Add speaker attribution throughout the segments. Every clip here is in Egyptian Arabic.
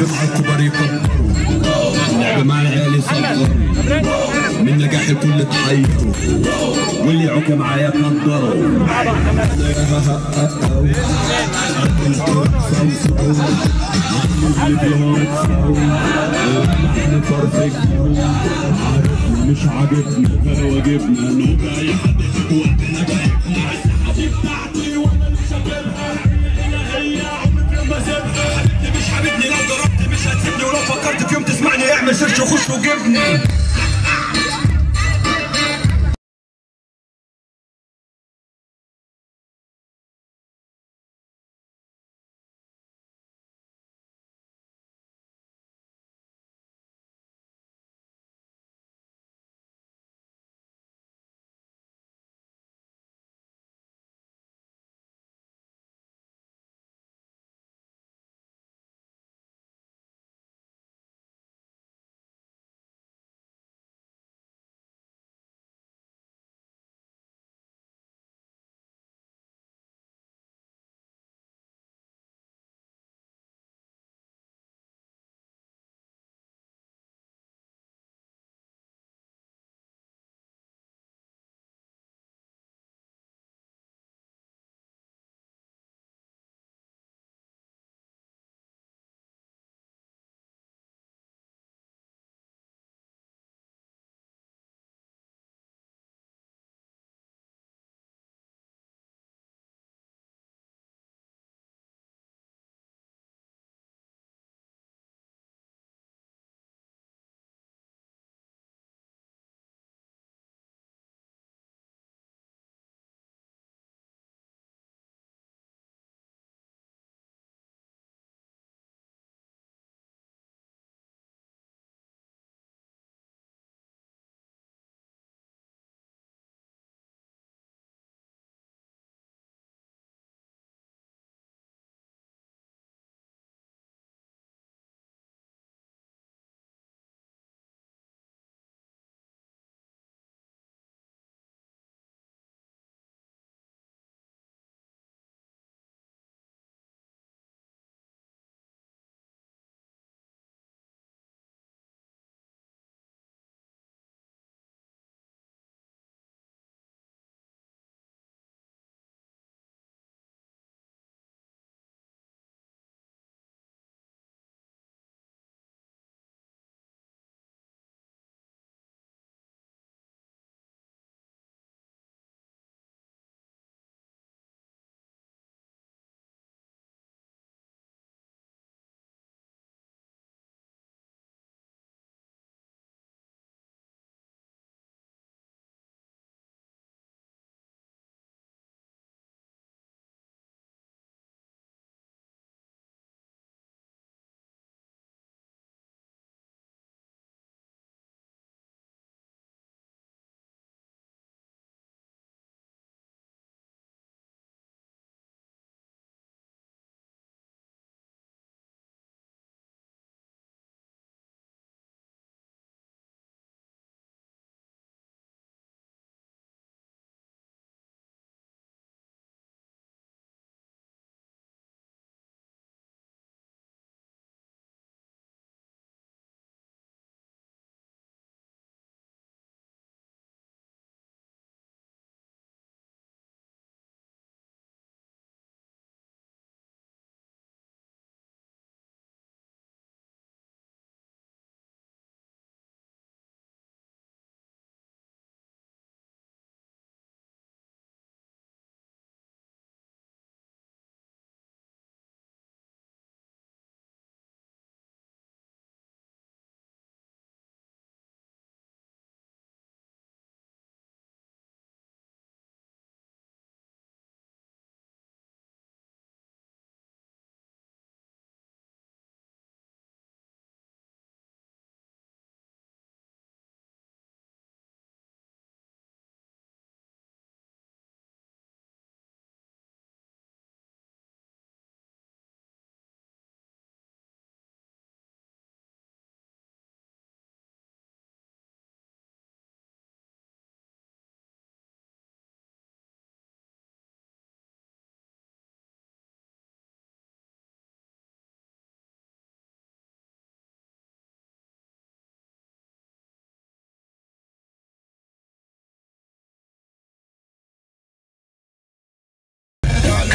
Speaker 1: صعب على الكبار يكبروا اللعب مع العيال يصغروا من نجاح الكل اتحيروا واللي يعوك معايا قدروا مش عاجبنا كان واجبنا نوجع اي حد وقتنا جايبنا السحابي بتاعتي وانا اللي شاغلها هي عمري ما سيبها حبيبتي مش حبيبني لو ضربت مش هتسيبني ولو فكرت في يوم تسمعني اعمل سيرش وخش وجبني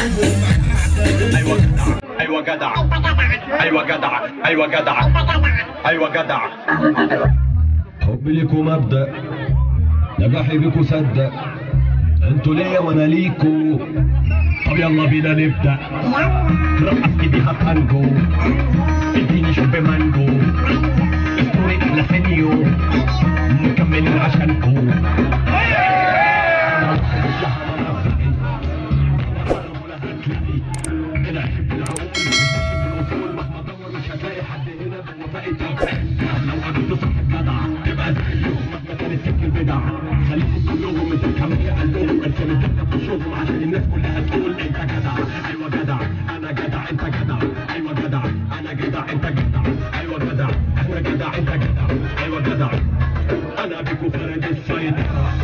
Speaker 1: ايوه جدع ايوه جدع ايوه جدع ايوه جدع ايوه جدع
Speaker 2: حبي ليكوا مبدأ نجاحي بيكوا صدق انتوا ليا وانا ليكوا طب يلا بينا نبدأ رقص ايديها تانجو اديني شوب مانجو اسطوري احلى سينيو مكملين عشانكو لو قعدت تصحى جدع تبقى زيهم مهما كانت سكة البدع خليهم كلهم متكمية قلبهم ارسم الدنيا في وشوفهم عشان الناس كلها تقول انت جدع ايوه جدع انا جدع انت جدع ايوه جدع انا جدع انت جدع ايوه جدع انا جدع انت جدع ايوه جدع انا بيكو فرد السيطرة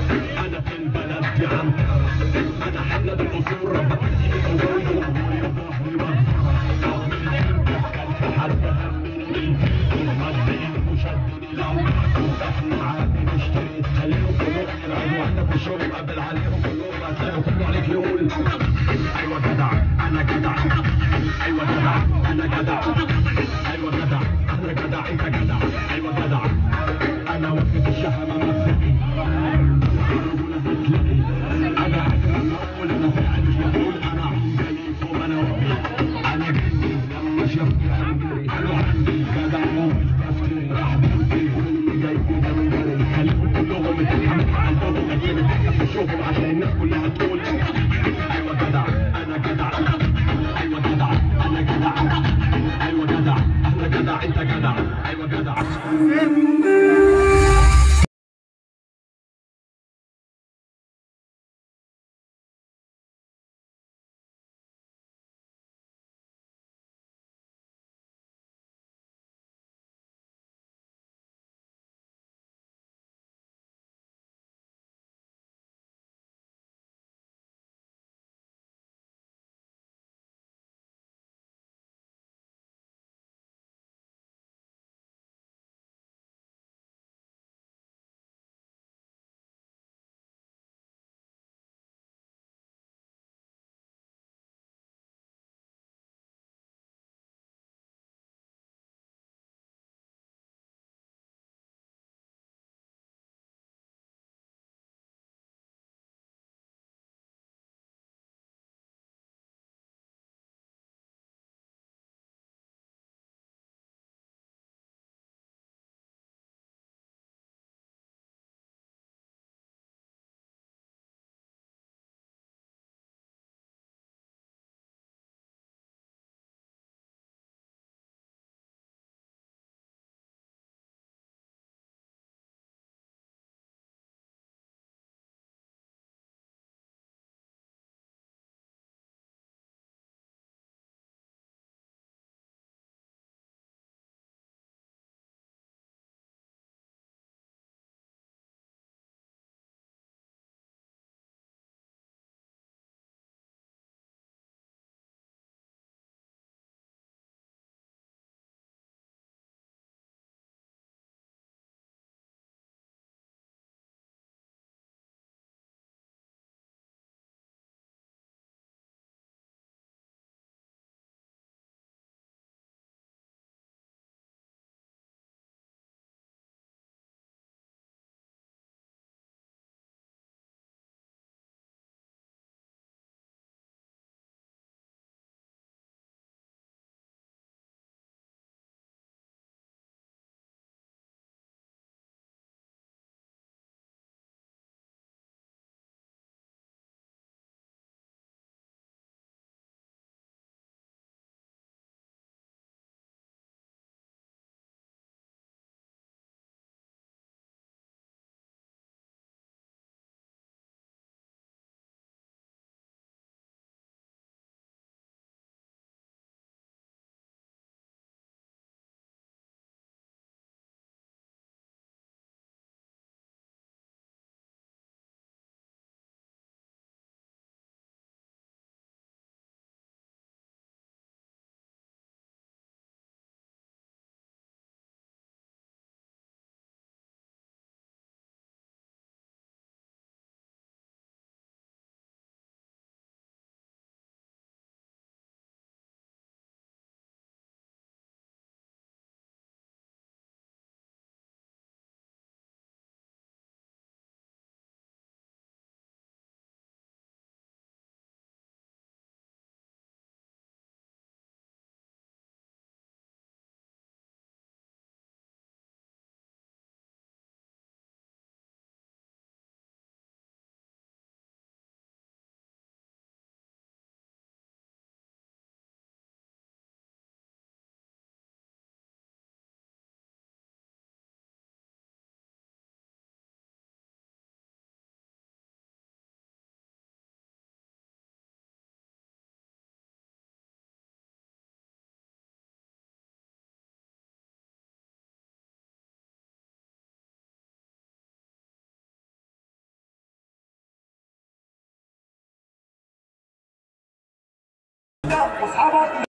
Speaker 1: واصحابك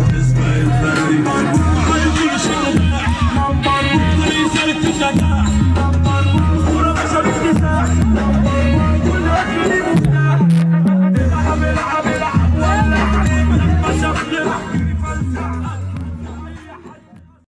Speaker 1: بالنسبة للفريق معاي كل شيء مبارك ليس الاتفاق